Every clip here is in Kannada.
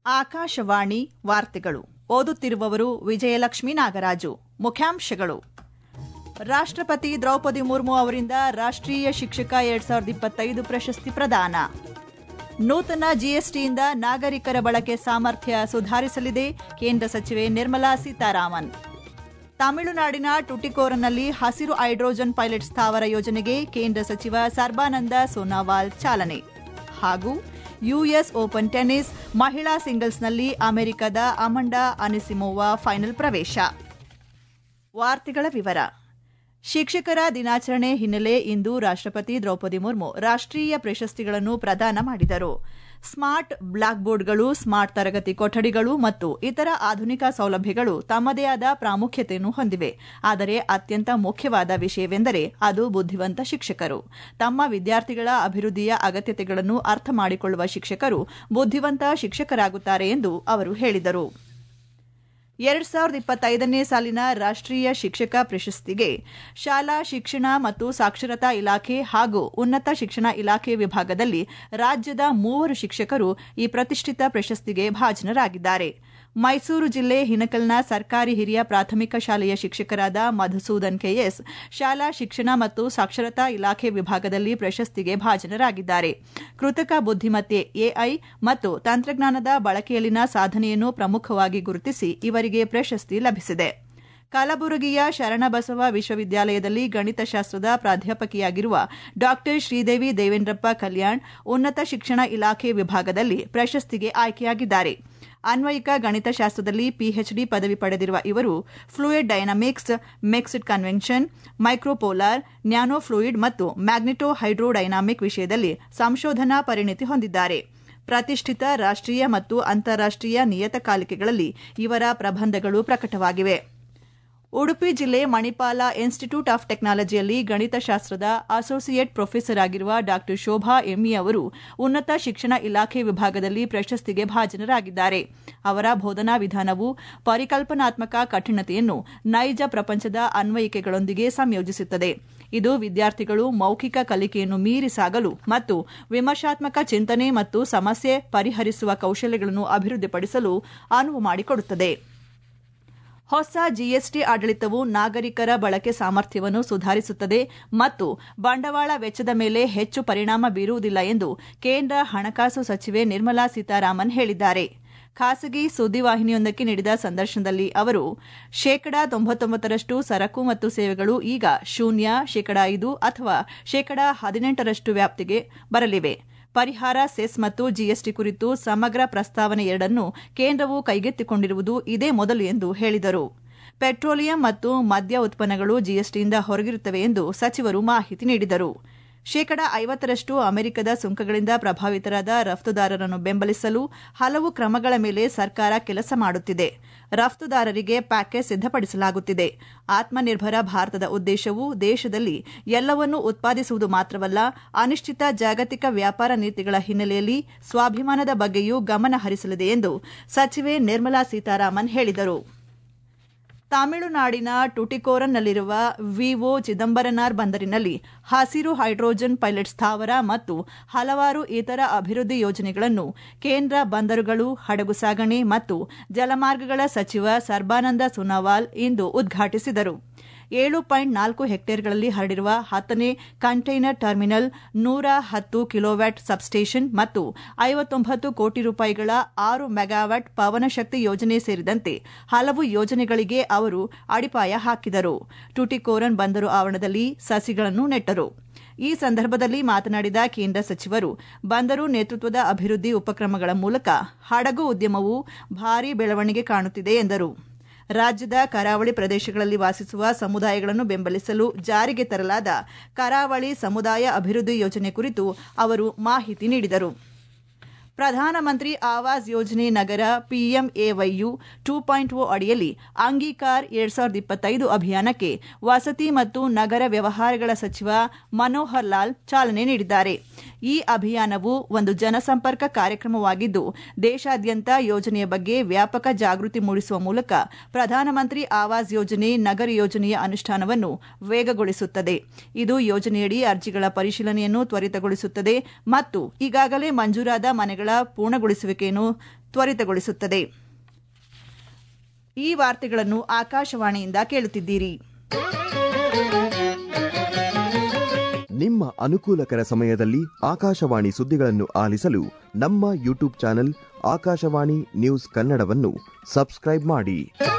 ಆಕಾಶವಾಣಿ ವಾರ್ತೆಗಳು ಓದುತ್ತಿರುವವರು ವಿಜಯಲಕ್ಷ್ಮೀ ನಾಗರಾಜು ಮುಖ್ಯಾಂಶಗಳು ರಾಷ್ಟ್ರಪತಿ ದ್ರೌಪದಿ ಮುರ್ಮು ಅವರಿಂದ ರಾಷ್ಟ್ರೀಯ ಶಿಕ್ಷಕ ಎರಡ್ ಸಾವಿರದ ಇಪ್ಪತ್ತೈದು ಪ್ರಶಸ್ತಿ ಪ್ರದಾನ ನೂತನ ಜಿಎಸ್ಟಿಯಿಂದ ನಾಗರಿಕರ ಬಳಕೆ ಸಾಮರ್ಥ್ಯ ಸುಧಾರಿಸಲಿದೆ ಕೇಂದ್ರ ಸಚಿವೆ ನಿರ್ಮಲಾ ಸೀತಾರಾಮನ್ ತಮಿಳುನಾಡಿನ ಟುಟಿಕೋರನ್ನಲ್ಲಿ ಹಸಿರು ಹೈಡ್ರೋಜನ್ ಪೈಲಟ್ ಸ್ಥಾವರ ಯೋಜನೆಗೆ ಕೇಂದ್ರ ಸಚಿವ ಸರ್ಬಾನಂದ ಸೋನಾವಾಲ್ ಚಾಲನೆ ಹಾಗೂ ಯುಎಸ್ ಓಪನ್ ಟೆನ್ನಿಸ್ ಮಹಿಳಾ ಸಿಂಗಲ್ಸ್ನಲ್ಲಿ ಅಮೆರಿಕದ ಅಮಂಡಾ ಅನಿಸಿಮೋವಾ ಫೈನಲ್ ಪ್ರವೇಶ ವಾರ್ತೆಗಳ ವಿವರ ಶಿಕ್ಷಕರ ದಿನಾಚರಣೆ ಹಿನ್ನೆಲೆ ಇಂದು ರಾಷ್ಟ್ರಪತಿ ದ್ರೌಪದಿ ಮುರ್ಮು ರಾಷ್ಟ್ರೀಯ ಪ್ರಶಸ್ತಿಗಳನ್ನು ಪ್ರದಾನ ಮಾಡಿದರು ಸ್ಮಾರ್ಟ್ ಬ್ಲಾಕ್ ಬೋರ್ಡ್ಗಳು ಸ್ಮಾರ್ಟ್ ತರಗತಿ ಕೊಠಡಿಗಳು ಮತ್ತು ಇತರ ಆಧುನಿಕ ಸೌಲಭ್ಯಗಳು ತಮ್ಮದೇ ಆದ ಪ್ರಾಮುಖ್ಯತೆಯನ್ನು ಹೊಂದಿವೆ ಆದರೆ ಅತ್ಯಂತ ಮುಖ್ಯವಾದ ವಿಷಯವೆಂದರೆ ಅದು ಬುದ್ಧಿವಂತ ಶಿಕ್ಷಕರು ತಮ್ಮ ವಿದ್ಯಾರ್ಥಿಗಳ ಅಭಿವೃದ್ಧಿಯ ಅಗತ್ಯತೆಗಳನ್ನು ಅರ್ಥ ಮಾಡಿಕೊಳ್ಳುವ ಶಿಕ್ಷಕರು ಬುದ್ಧಿವಂತ ಶಿಕ್ಷಕರಾಗುತ್ತಾರೆ ಎಂದು ಅವರು ಹೇಳಿದರು ಎರಡ್ ಸಾವಿರದ ಇಪ್ಪತ್ತೈದನೇ ಸಾಲಿನ ರಾಷ್ಟ್ರೀಯ ಶಿಕ್ಷಕ ಪ್ರಶಸ್ತಿಗೆ ಶಾಲಾ ಶಿಕ್ಷಣ ಮತ್ತು ಸಾಕ್ಷರತಾ ಇಲಾಖೆ ಹಾಗೂ ಉನ್ನತ ಶಿಕ್ಷಣ ಇಲಾಖೆ ವಿಭಾಗದಲ್ಲಿ ರಾಜ್ಯದ ಮೂವರು ಶಿಕ್ಷಕರು ಈ ಪ್ರತಿಷ್ಠಿತ ಪ್ರಶಸ್ತಿಗೆ ಭಾಜನರಾಗಿದ್ದಾರೆ ಮೈಸೂರು ಜಿಲ್ಲೆ ಹಿನಕಲ್ನ ಸರ್ಕಾರಿ ಹಿರಿಯ ಪ್ರಾಥಮಿಕ ಶಾಲೆಯ ಶಿಕ್ಷಕರಾದ ಮಧುಸೂದನ್ ಕೆಎಸ್ ಶಾಲಾ ಶಿಕ್ಷಣ ಮತ್ತು ಸಾಕ್ಷರತಾ ಇಲಾಖೆ ವಿಭಾಗದಲ್ಲಿ ಪ್ರಶಸ್ತಿಗೆ ಭಾಜನರಾಗಿದ್ದಾರೆ ಕೃತಕ ಬುದ್ದಿಮತ್ತೆ ಎಐ ಮತ್ತು ತಂತ್ರಜ್ಞಾನದ ಬಳಕೆಯಲ್ಲಿನ ಸಾಧನೆಯನ್ನು ಪ್ರಮುಖವಾಗಿ ಗುರುತಿಸಿ ಇವರಿಗೆ ಪ್ರಶಸ್ತಿ ಲಭಿಸಿದೆ ಕಲಬುರಗಿಯ ಶರಣಬಸವ ವಿಶ್ವವಿದ್ಯಾಲಯದಲ್ಲಿ ಗಣಿತಶಾಸ್ತ್ರದ ಪ್ರಾಧ್ಯಾಪಕಿಯಾಗಿರುವ ಡಾ ಶ್ರೀದೇವಿ ದೇವೇಂದ್ರಪ್ಪ ಕಲ್ಯಾಣ್ ಉನ್ನತ ಶಿಕ್ಷಣ ಇಲಾಖೆ ವಿಭಾಗದಲ್ಲಿ ಪ್ರಶಸ್ತಿಗೆ ಆಯ್ಕೆಯಾಗಿದ್ದಾರೆ ಅನ್ವಯಿಕ ಗಣಿತಶಾಸ್ತ್ರದಲ್ಲಿ ಪಿಎಚ್ಡಿ ಪದವಿ ಪಡೆದಿರುವ ಇವರು fluid dynamics mixed convention ಮೈಕ್ರೋಪೋಲಾರ್ nano fluid ಮತ್ತು ಮ್ಯಾಗ್ನೆಟೋ ಹೈಡ್ರೋಡೈನಾಮಿಕ್ ವಿಷಯದಲ್ಲಿ ಸಂಶೋಧನಾ ಪರಿಣಿತಿ ಹೊಂದಿದ್ದಾರೆ ಪ್ರತಿಷ್ಠಿತ ರಾಷ್ಟ್ರೀಯ ಮತ್ತು ಅಂತಾರಾಷ್ಟ್ರೀಯ ನಿಯತಕಾಲಿಕೆಗಳಲ್ಲಿ ಇವರ ಪ್ರಬಂಧಗಳು ಪ್ರಕಟವಾಗಿವೆ ಉಡುಪಿ ಜಿಲ್ಲೆ ಮಣಿಪಾಲ ಇನ್ಸ್ಟಿಟ್ಯೂಟ್ ಆಫ್ ಟೆಕ್ನಾಲಜಿಯಲ್ಲಿ ಗಣಿತಶಾಸ್ತ್ರದ ಅಸೋಸಿಯೇಟ್ ಪ್ರೊಫೆಸರ್ ಆಗಿರುವ ಡಾ ಶೋಭಾ ಎಮ್ಮಿ ಅವರು ಉನ್ನತ ಶಿಕ್ಷಣ ಇಲಾಖೆ ವಿಭಾಗದಲ್ಲಿ ಪ್ರಶಸ್ತಿಗೆ ಭಾಜನರಾಗಿದ್ದಾರೆ ಅವರ ಬೋಧನಾ ವಿಧಾನವು ಪರಿಕಲ್ಪನಾತ್ಮಕ ಕಠಿಣತೆಯನ್ನು ನೈಜ ಪ್ರಪಂಚದ ಅನ್ವಯಿಕೆಗಳೊಂದಿಗೆ ಸಂಯೋಜಿಸುತ್ತದೆ ಇದು ವಿದ್ಯಾರ್ಥಿಗಳು ಮೌಖಿಕ ಕಲಿಕೆಯನ್ನು ಮೀರಿ ಸಾಗಲು ಮತ್ತು ವಿಮರ್ಶಾತ್ಮಕ ಚಿಂತನೆ ಮತ್ತು ಸಮಸ್ಯೆ ಪರಿಹರಿಸುವ ಕೌಶಲ್ಯಗಳನ್ನು ಅಭಿವೃದ್ಧಿಪಡಿಸಲು ಅನುವು ಮಾಡಿಕೊಡುತ್ತದೆ ಹೊಸ ಜಿಎಸ್ಟಿ ಆಡಳಿತವು ನಾಗರಿಕರ ಬಳಕೆ ಸಾಮರ್ಥ್ಯವನ್ನು ಸುಧಾರಿಸುತ್ತದೆ ಮತ್ತು ಬಂಡವಾಳ ವೆಚ್ಚದ ಮೇಲೆ ಹೆಚ್ಚು ಪರಿಣಾಮ ಬೀರುವುದಿಲ್ಲ ಎಂದು ಕೇಂದ್ರ ಹಣಕಾಸು ಸಚಿವೆ ನಿರ್ಮಲಾ ಸೀತಾರಾಮನ್ ಹೇಳಿದ್ದಾರೆ ಖಾಸಗಿ ಸುದ್ದಿವಾಹಿನಿಯೊಂದಕ್ಕೆ ನೀಡಿದ ಸಂದರ್ಶನದಲ್ಲಿ ಅವರು ಶೇಕಡಾ ತೊಂಬತ್ತೊಂಬತ್ತರಷ್ಟು ಸರಕು ಮತ್ತು ಸೇವೆಗಳು ಈಗ ಶೂನ್ಯ ಶೇಕಡಾ ಐದು ಅಥವಾ ಶೇಕಡಾ ಹದಿನೆಂಟರಷ್ಟು ವ್ಯಾಪ್ತಿಗೆ ಬರಲಿವೆ ಪರಿಹಾರ ಸೆಸ್ ಮತ್ತು ಜಿಎಸ್ಟಿ ಕುರಿತು ಸಮಗ್ರ ಪ್ರಸ್ತಾವನೆ ಎರಡನ್ನು ಕೇಂದ್ರವು ಕೈಗೆತ್ತಿಕೊಂಡಿರುವುದು ಇದೇ ಮೊದಲು ಎಂದು ಹೇಳಿದರು ಪೆಟ್ರೋಲಿಯಂ ಮತ್ತು ಮದ್ಯ ಉತ್ಪನ್ನಗಳು ಜಿಎಸ್ಟಿಯಿಂದ ಹೊರಗಿರುತ್ತವೆ ಎಂದು ಸಚಿವರು ಮಾಹಿತಿ ನೀಡಿದರು ಶೇಕಡಾ ಐವತ್ತರಷ್ಟು ಅಮೆರಿಕದ ಸುಂಕಗಳಿಂದ ಪ್ರಭಾವಿತರಾದ ರಫ್ತುದಾರರನ್ನು ಬೆಂಬಲಿಸಲು ಹಲವು ಕ್ರಮಗಳ ಮೇಲೆ ಸರ್ಕಾರ ಕೆಲಸ ಮಾಡುತ್ತಿದೆ ರಫ್ತುದಾರರಿಗೆ ಪ್ಯಾಕೇಜ್ ಸಿದ್ದಪಡಿಸಲಾಗುತ್ತಿದೆ ಆತ್ಮನಿರ್ಭರ ಭಾರತದ ಉದ್ದೇಶವು ದೇಶದಲ್ಲಿ ಎಲ್ಲವನ್ನೂ ಉತ್ಪಾದಿಸುವುದು ಮಾತ್ರವಲ್ಲ ಅನಿಶ್ಚಿತ ಜಾಗತಿಕ ವ್ಯಾಪಾರ ನೀತಿಗಳ ಹಿನ್ನೆಲೆಯಲ್ಲಿ ಸ್ವಾಭಿಮಾನದ ಬಗ್ಗೆಯೂ ಗಮನ ಹರಿಸಲಿದೆ ಎಂದು ಸಚಿವೆ ನಿರ್ಮಲಾ ಸೀತಾರಾಮನ್ ಹೇಳಿದರು ತಮಿಳುನಾಡಿನ ಟುಟಿಕೋರನ್ನಲ್ಲಿರುವ ವಿವೋ ಚಿದಂಬರನಾರ್ ಬಂದರಿನಲ್ಲಿ ಹಸಿರು ಹೈಡ್ರೋಜನ್ ಪೈಲಟ್ ಸ್ಥಾವರ ಮತ್ತು ಹಲವಾರು ಇತರ ಅಭಿವೃದ್ಧಿ ಯೋಜನೆಗಳನ್ನು ಕೇಂದ್ರ ಬಂದರುಗಳು ಹಡಗು ಸಾಗಣೆ ಮತ್ತು ಜಲಮಾರ್ಗಗಳ ಸಚಿವ ಸರ್ಬಾನಂದ ಸೋನಾವಾಲ್ ಇಂದು ಉದ್ಘಾಟಿಸಿದರು ಏಳು ಪಾಯಿಂಟ್ ನಾಲ್ಕು ಹೆಕ್ಟೇರ್ಗಳಲ್ಲಿ ಹರಡಿರುವ ಹತ್ತನೇ ಕಂಟೈನರ್ ಟರ್ಮಿನಲ್ ನೂರ ಹತ್ತು ಕಿಲೋವ್ಯಾಟ್ ಸಬ್ಸ್ಟೇಷನ್ ಮತ್ತು ಐವತ್ತೊಂಬತ್ತು ಕೋಟಿ ರೂಪಾಯಿಗಳ ಆರು ಮೆಗಾವ್ಯಾಟ್ ಪವನಶಕ್ತಿ ಯೋಜನೆ ಸೇರಿದಂತೆ ಹಲವು ಯೋಜನೆಗಳಿಗೆ ಅವರು ಅಡಿಪಾಯ ಹಾಕಿದರು ಟುಟಿಕೋರನ್ ಬಂದರು ಆವರಣದಲ್ಲಿ ಸಸಿಗಳನ್ನು ನೆಟ್ಟರು ಈ ಸಂದರ್ಭದಲ್ಲಿ ಮಾತನಾಡಿದ ಕೇಂದ್ರ ಸಚಿವರು ಬಂದರು ನೇತೃತ್ವದ ಅಭಿವೃದ್ಧಿ ಉಪಕ್ರಮಗಳ ಮೂಲಕ ಹಡಗು ಉದ್ಯಮವು ಭಾರೀ ಬೆಳವಣಿಗೆ ಕಾಣುತ್ತಿದೆ ಎಂದರು ರಾಜ್ಯದ ಕರಾವಳಿ ಪ್ರದೇಶಗಳಲ್ಲಿ ವಾಸಿಸುವ ಸಮುದಾಯಗಳನ್ನು ಬೆಂಬಲಿಸಲು ಜಾರಿಗೆ ತರಲಾದ ಕರಾವಳಿ ಸಮುದಾಯ ಅಭಿವೃದ್ಧಿ ಯೋಜನೆ ಕುರಿತು ಅವರು ಮಾಹಿತಿ ನೀಡಿದರು ಪ್ರಧಾನಮಂತ್ರಿ ಆವಾಸ್ ಯೋಜನೆ ನಗರ ಪಿಎಂಎವೈಯು ಟೂ ಪಾಯಿಂಟ್ ಓ ಅಡಿಯಲ್ಲಿ ಅಂಗೀಕಾರ್ ಎರಡ್ ಸಾವಿರದ ಇಪ್ಪತ್ತೈದು ಅಭಿಯಾನಕ್ಕೆ ವಸತಿ ಮತ್ತು ನಗರ ವ್ಯವಹಾರಗಳ ಸಚಿವ ಮನೋಹರ್ ಲಾಲ್ ಚಾಲನೆ ನೀಡಿದ್ದಾರೆ ಈ ಅಭಿಯಾನವು ಒಂದು ಜನಸಂಪರ್ಕ ಕಾರ್ಯಕ್ರಮವಾಗಿದ್ದು ದೇಶಾದ್ಯಂತ ಯೋಜನೆಯ ಬಗ್ಗೆ ವ್ಯಾಪಕ ಜಾಗೃತಿ ಮೂಡಿಸುವ ಮೂಲಕ ಪ್ರಧಾನಮಂತ್ರಿ ಆವಾಸ್ ಯೋಜನೆ ನಗರ ಯೋಜನೆಯ ಅನುಷ್ಠಾನವನ್ನು ವೇಗಗೊಳಿಸುತ್ತದೆ ಇದು ಯೋಜನೆಯಡಿ ಅರ್ಜಿಗಳ ಪರಿಶೀಲನೆಯನ್ನು ತ್ವರಿತಗೊಳಿಸುತ್ತದೆ ಮತ್ತು ಈಗಾಗಲೇ ಮಂಜೂರಾದ ಮನೆಗಳ ಕಾರ್ಯಗಳ ಪೂರ್ಣಗೊಳಿಸುವಿಕೆಯನ್ನು ತ್ವರಿತಗೊಳಿಸುತ್ತದೆ ಈ ವಾರ್ತೆಗಳನ್ನು ಆಕಾಶವಾಣಿಯಿಂದ ಕೇಳುತ್ತಿದ್ದೀರಿ ನಿಮ್ಮ ಅನುಕೂಲಕರ ಸಮಯದಲ್ಲಿ ಆಕಾಶವಾಣಿ ಸುದ್ದಿಗಳನ್ನು ಆಲಿಸಲು ನಮ್ಮ ಯೂಟ್ಯೂಬ್ ಚಾನೆಲ್ ಆಕಾಶವಾಣಿ ನ್ಯೂಸ್ ಕನ್ನಡವನ್ನು ಸಬ್ಸ್ಕ್ರೈಬ್ ಮಾಡಿ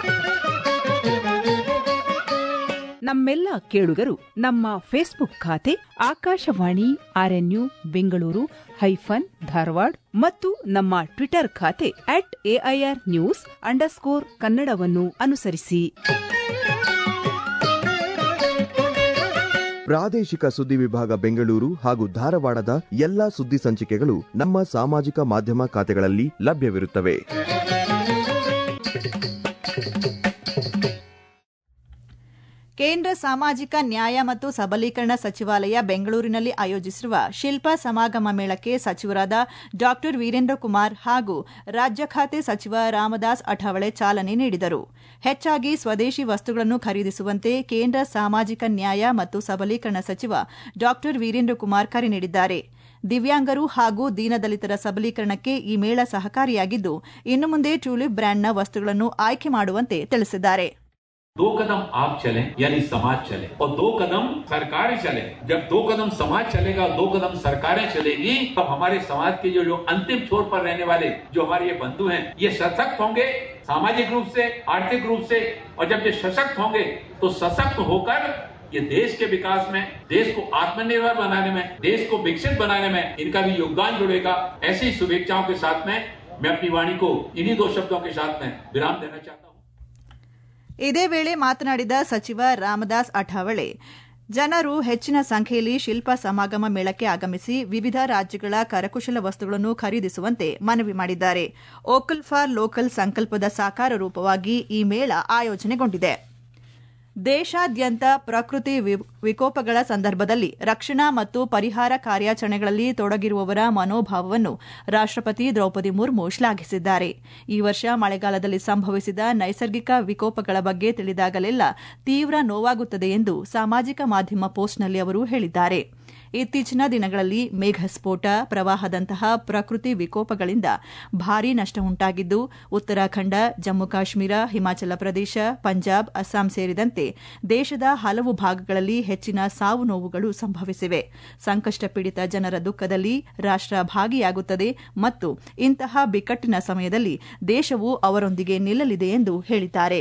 ನಮ್ಮೆಲ್ಲ ಕೇಳುಗರು ನಮ್ಮ ಫೇಸ್ಬುಕ್ ಖಾತೆ ಆಕಾಶವಾಣಿ ಆರ್ಎನ್ಯು ಬೆಂಗಳೂರು ಹೈಫನ್ ಧಾರವಾಡ ಮತ್ತು ನಮ್ಮ ಟ್ವಿಟರ್ ಖಾತೆ ಅಟ್ ಎಐಆರ್ ನ್ಯೂಸ್ ಅಂಡರ್ಸ್ಕೋರ್ ಕನ್ನಡವನ್ನು ಅನುಸರಿಸಿ ಪ್ರಾದೇಶಿಕ ಸುದ್ದಿ ವಿಭಾಗ ಬೆಂಗಳೂರು ಹಾಗೂ ಧಾರವಾಡದ ಎಲ್ಲಾ ಸುದ್ದಿ ಸಂಚಿಕೆಗಳು ನಮ್ಮ ಸಾಮಾಜಿಕ ಮಾಧ್ಯಮ ಖಾತೆಗಳಲ್ಲಿ ಲಭ್ಯವಿರುತ್ತವೆ ಕೇಂದ್ರ ಸಾಮಾಜಿಕ ನ್ಯಾಯ ಮತ್ತು ಸಬಲೀಕರಣ ಸಚಿವಾಲಯ ಬೆಂಗಳೂರಿನಲ್ಲಿ ಆಯೋಜಿಸಿರುವ ಶಿಲ್ಪ ಸಮಾಗಮ ಮೇಳಕ್ಕೆ ಸಚಿವರಾದ ಡಾ ವೀರೇಂದ್ರ ಕುಮಾರ್ ಹಾಗೂ ರಾಜ್ಯ ಖಾತೆ ಸಚಿವ ರಾಮದಾಸ್ ಅಠಾವಳೆ ಚಾಲನೆ ನೀಡಿದರು ಹೆಚ್ಚಾಗಿ ಸ್ವದೇಶಿ ವಸ್ತುಗಳನ್ನು ಖರೀದಿಸುವಂತೆ ಕೇಂದ್ರ ಸಾಮಾಜಿಕ ನ್ಯಾಯ ಮತ್ತು ಸಬಲೀಕರಣ ಸಚಿವ ಡಾ ವೀರೇಂದ್ರ ಕುಮಾರ್ ಕರೆ ನೀಡಿದ್ದಾರೆ ದಿವ್ಯಾಂಗರು ಹಾಗೂ ದೀನದಲಿತರ ಸಬಲೀಕರಣಕ್ಕೆ ಈ ಮೇಳ ಸಹಕಾರಿಯಾಗಿದ್ದು ಇನ್ನು ಮುಂದೆ ಟ್ಯೂಲಿಪ್ ಬ್ರ್ಯಾಂಡ್ನ ವಸ್ತುಗಳನ್ನು ಆಯ್ಕೆ ಮಾಡುವಂತೆ ತಿಳಿಸಿದ್ದಾರೆ दो कदम आप चलें यानी समाज चले और दो कदम सरकारें चले जब दो कदम समाज चलेगा दो कदम सरकारें चलेगी तब हमारे समाज के जो जो अंतिम छोर पर रहने वाले जो हमारे ये बंधु हैं ये सशक्त होंगे सामाजिक रूप से आर्थिक रूप से और जब ये सशक्त होंगे तो सशक्त होकर ये देश के विकास में देश को आत्मनिर्भर बनाने में देश को विकसित बनाने में इनका भी योगदान जुड़ेगा ऐसी शुभेच्छाओं के साथ में मैं अपनी वाणी को इन्हीं दो शब्दों के साथ में विराम देना चाहता हूँ ಇದೇ ವೇಳೆ ಮಾತನಾಡಿದ ಸಚಿವ ರಾಮದಾಸ್ ಅಠಾವಳೆ ಜನರು ಹೆಚ್ಚಿನ ಸಂಖ್ಯೆಯಲ್ಲಿ ಶಿಲ್ಪ ಸಮಾಗಮ ಮೇಳಕ್ಕೆ ಆಗಮಿಸಿ ವಿವಿಧ ರಾಜ್ಯಗಳ ಕರಕುಶಲ ವಸ್ತುಗಳನ್ನು ಖರೀದಿಸುವಂತೆ ಮನವಿ ಮಾಡಿದ್ದಾರೆ ಓಕಲ್ ಫಾರ್ ಲೋಕಲ್ ಸಂಕಲ್ಪದ ಸಾಕಾರ ರೂಪವಾಗಿ ಈ ಮೇಳ ಆಯೋಜನೆಗೊಂಡಿದೆ ದೇಶಾದ್ಯಂತ ಪ್ರಕೃತಿ ವಿಕೋಪಗಳ ಸಂದರ್ಭದಲ್ಲಿ ರಕ್ಷಣಾ ಮತ್ತು ಪರಿಹಾರ ಕಾರ್ಯಾಚರಣೆಗಳಲ್ಲಿ ತೊಡಗಿರುವವರ ಮನೋಭಾವವನ್ನು ರಾಷ್ಟಪತಿ ದ್ರೌಪದಿ ಮುರ್ಮು ಶ್ಲಾಘಿಸಿದ್ದಾರೆ ಈ ವರ್ಷ ಮಳೆಗಾಲದಲ್ಲಿ ಸಂಭವಿಸಿದ ನೈಸರ್ಗಿಕ ವಿಕೋಪಗಳ ಬಗ್ಗೆ ತಿಳಿದಾಗಲೆಲ್ಲ ತೀವ್ರ ನೋವಾಗುತ್ತದೆ ಎಂದು ಸಾಮಾಜಿಕ ಮಾಧ್ಯಮ ಪೋಸ್ಟ್ನಲ್ಲಿ ಅವರು ಹೇಳಿದ್ದಾರೆ ಇತ್ತೀಚಿನ ದಿನಗಳಲ್ಲಿ ಮೇಘಸ್ಫೋಟ ಪ್ರವಾಹದಂತಹ ಪ್ರಕೃತಿ ವಿಕೋಪಗಳಿಂದ ಭಾರೀ ನಷ್ಟ ಉಂಟಾಗಿದ್ದು ಉತ್ತರಾಖಂಡ ಜಮ್ಮು ಕಾಶ್ಮೀರ ಹಿಮಾಚಲ ಪ್ರದೇಶ ಪಂಜಾಬ್ ಅಸ್ಸಾಂ ಸೇರಿದಂತೆ ದೇಶದ ಹಲವು ಭಾಗಗಳಲ್ಲಿ ಹೆಚ್ಚಿನ ಸಾವು ನೋವುಗಳು ಸಂಭವಿಸಿವೆ ಸಂಕಷ್ಟ ಪೀಡಿತ ಜನರ ದುಃಖದಲ್ಲಿ ರಾಷ್ಟ ಭಾಗಿಯಾಗುತ್ತದೆ ಮತ್ತು ಇಂತಹ ಬಿಕ್ಕಟ್ಟಿನ ಸಮಯದಲ್ಲಿ ದೇಶವು ಅವರೊಂದಿಗೆ ನಿಲ್ಲಲಿದೆ ಎಂದು ಹೇಳಿದ್ದಾರೆ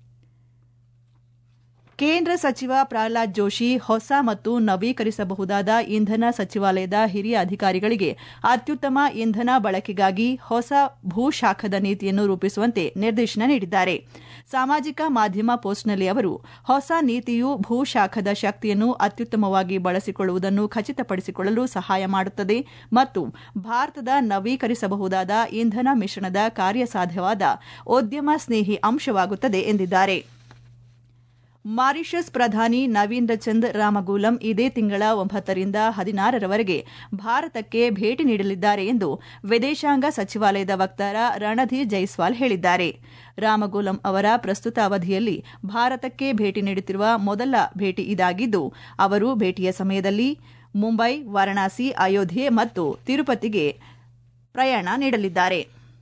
ಕೇಂದ್ರ ಸಚಿವ ಪ್ರಹ್ಲಾದ್ ಜೋಶಿ ಹೊಸ ಮತ್ತು ನವೀಕರಿಸಬಹುದಾದ ಇಂಧನ ಸಚಿವಾಲಯದ ಹಿರಿಯ ಅಧಿಕಾರಿಗಳಿಗೆ ಅತ್ಯುತ್ತಮ ಇಂಧನ ಬಳಕೆಗಾಗಿ ಹೊಸ ಭೂಶಾಖದ ನೀತಿಯನ್ನು ರೂಪಿಸುವಂತೆ ನಿರ್ದೇಶನ ನೀಡಿದ್ದಾರೆ ಸಾಮಾಜಿಕ ಮಾಧ್ಯಮ ಪೋಸ್ಟ್ನಲ್ಲಿ ಅವರು ಹೊಸ ನೀತಿಯು ಭೂಶಾಖದ ಶಕ್ತಿಯನ್ನು ಅತ್ಯುತ್ತಮವಾಗಿ ಬಳಸಿಕೊಳ್ಳುವುದನ್ನು ಖಚಿತಪಡಿಸಿಕೊಳ್ಳಲು ಸಹಾಯ ಮಾಡುತ್ತದೆ ಮತ್ತು ಭಾರತದ ನವೀಕರಿಸಬಹುದಾದ ಇಂಧನ ಮಿಶ್ರಣದ ಕಾರ್ಯಸಾಧ್ಯವಾದ ಉದ್ಯಮ ಸ್ನೇಹಿ ಅಂಶವಾಗುತ್ತದೆ ಎಂದಿದ್ದಾರೆ ಮಾರಿಷಸ್ ಪ್ರಧಾನಿ ನವೀನ್ ಚಂದ್ ರಾಮಗೂಲಂ ಇದೇ ತಿಂಗಳ ಒಂಬತ್ತರಿಂದ ಹದಿನಾರರವರೆಗೆ ಭಾರತಕ್ಕೆ ಭೇಟಿ ನೀಡಲಿದ್ದಾರೆ ಎಂದು ವಿದೇಶಾಂಗ ಸಚಿವಾಲಯದ ವಕ್ತಾರ ರಣಧೀರ್ ಜೈಸ್ವಾಲ್ ಹೇಳಿದ್ದಾರೆ ರಾಮಗೂಲಂ ಅವರ ಪ್ರಸ್ತುತ ಅವಧಿಯಲ್ಲಿ ಭಾರತಕ್ಕೆ ಭೇಟಿ ನೀಡುತ್ತಿರುವ ಮೊದಲ ಭೇಟಿ ಇದಾಗಿದ್ದು ಅವರು ಭೇಟಿಯ ಸಮಯದಲ್ಲಿ ಮುಂಬೈ ವಾರಣಾಸಿ ಅಯೋಧ್ಯೆ ಮತ್ತು ತಿರುಪತಿಗೆ ಪ್ರಯಾಣ ನೀಡಲಿದ್ದಾರೆ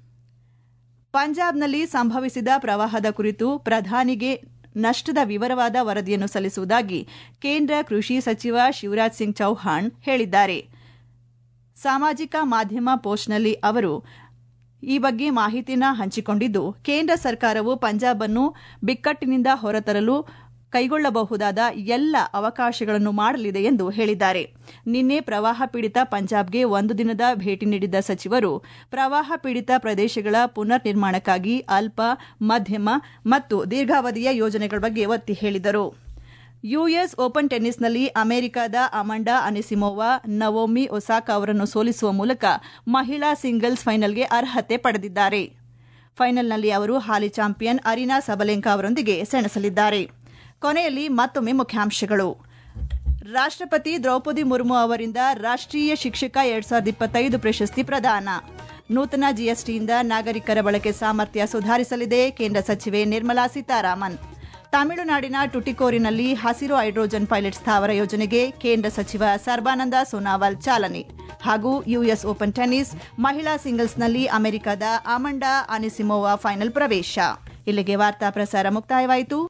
ಪಂಜಾಬ್ನಲ್ಲಿ ಸಂಭವಿಸಿದ ಪ್ರವಾಹದ ಕುರಿತು ಪ್ರಧಾನಿಗೆ ನಷ್ಟದ ವಿವರವಾದ ವರದಿಯನ್ನು ಸಲ್ಲಿಸುವುದಾಗಿ ಕೇಂದ್ರ ಕೃಷಿ ಸಚಿವ ಶಿವರಾಜ್ ಸಿಂಗ್ ಚೌಹಾಣ್ ಹೇಳಿದ್ದಾರೆ ಸಾಮಾಜಿಕ ಮಾಧ್ಯಮ ಪೋಸ್ಟ್ನಲ್ಲಿ ಅವರು ಈ ಬಗ್ಗೆ ಮಾಹಿತಿಯನ್ನು ಹಂಚಿಕೊಂಡಿದ್ದು ಕೇಂದ್ರ ಸರ್ಕಾರವು ಪಂಜಾಬ್ ಅನ್ನು ಬಿಕ್ಕಟ್ಟಿನಿಂದ ಹೊರತರಲು ಕೈಗೊಳ್ಳಬಹುದಾದ ಎಲ್ಲ ಅವಕಾಶಗಳನ್ನು ಮಾಡಲಿದೆ ಎಂದು ಹೇಳಿದ್ದಾರೆ ನಿನ್ನೆ ಪ್ರವಾಹ ಪೀಡಿತ ಪಂಜಾಬ್ಗೆ ಒಂದು ದಿನದ ಭೇಟಿ ನೀಡಿದ್ದ ಸಚಿವರು ಪ್ರವಾಹ ಪೀಡಿತ ಪ್ರದೇಶಗಳ ಪುನರ್ ನಿರ್ಮಾಣಕ್ಕಾಗಿ ಅಲ್ಪ ಮಧ್ಯಮ ಮತ್ತು ದೀರ್ಘಾವಧಿಯ ಯೋಜನೆಗಳ ಬಗ್ಗೆ ಒತ್ತಿ ಹೇಳಿದರು ಯುಎಸ್ ಓಪನ್ ಟೆನ್ನಿಸ್ನಲ್ಲಿ ಅಮೆರಿಕದ ಅಮಂಡಾ ಅನಿಸಿಮೋವಾ ನವೋಮಿ ಒಸಾಕಾ ಅವರನ್ನು ಸೋಲಿಸುವ ಮೂಲಕ ಮಹಿಳಾ ಸಿಂಗಲ್ಸ್ ಫೈನಲ್ಗೆ ಅರ್ಹತೆ ಪಡೆದಿದ್ದಾರೆ ಫೈನಲ್ನಲ್ಲಿ ಅವರು ಹಾಲಿ ಚಾಂಪಿಯನ್ ಅರಿನಾ ಸಬಲೆಂಕಾ ಅವರೊಂದಿಗೆ ಸೆಣಸಲಿದ್ದಾರೆ ಕೊನೆಯಲ್ಲಿ ಮತ್ತೊಮ್ಮೆ ಮುಖ್ಯಾಂಶಗಳು ರಾಷ್ಟಪತಿ ದ್ರೌಪದಿ ಮುರ್ಮು ಅವರಿಂದ ರಾಷ್ಟೀಯ ಶಿಕ್ಷಕ ಎರಡ್ ಸಾವಿರದ ಇಪ್ಪತ್ತೈದು ಪ್ರಶಸ್ತಿ ಪ್ರದಾನ ನೂತನ ಜಿಎಸ್ಟಿಯಿಂದ ನಾಗರಿಕರ ಬಳಕೆ ಸಾಮರ್ಥ್ಯ ಸುಧಾರಿಸಲಿದೆ ಕೇಂದ್ರ ಸಚಿವೆ ನಿರ್ಮಲಾ ಸೀತಾರಾಮನ್ ತಮಿಳುನಾಡಿನ ಟುಟಿಕೋರಿನಲ್ಲಿ ಹಸಿರು ಹೈಡ್ರೋಜನ್ ಪೈಲಟ್ ಸ್ಥಾವರ ಯೋಜನೆಗೆ ಕೇಂದ್ರ ಸಚಿವ ಸರ್ಬಾನಂದ ಸೋನಾವಾಲ್ ಚಾಲನೆ ಹಾಗೂ ಯುಎಸ್ ಓಪನ್ ಟೆನ್ನಿಸ್ ಮಹಿಳಾ ಸಿಂಗಲ್ಸ್ನಲ್ಲಿ ಅಮೆರಿಕದ ಅಮಂಡಾ ಅನಿಸಿಮೋವಾ ಫೈನಲ್ ಪ್ರವೇಶ ಇಲ್ಲಿಗೆ ವಾರ್ತಾ ಪ್ರಸಾರ ಮುಕ್ತಾಯವಾಯಿತು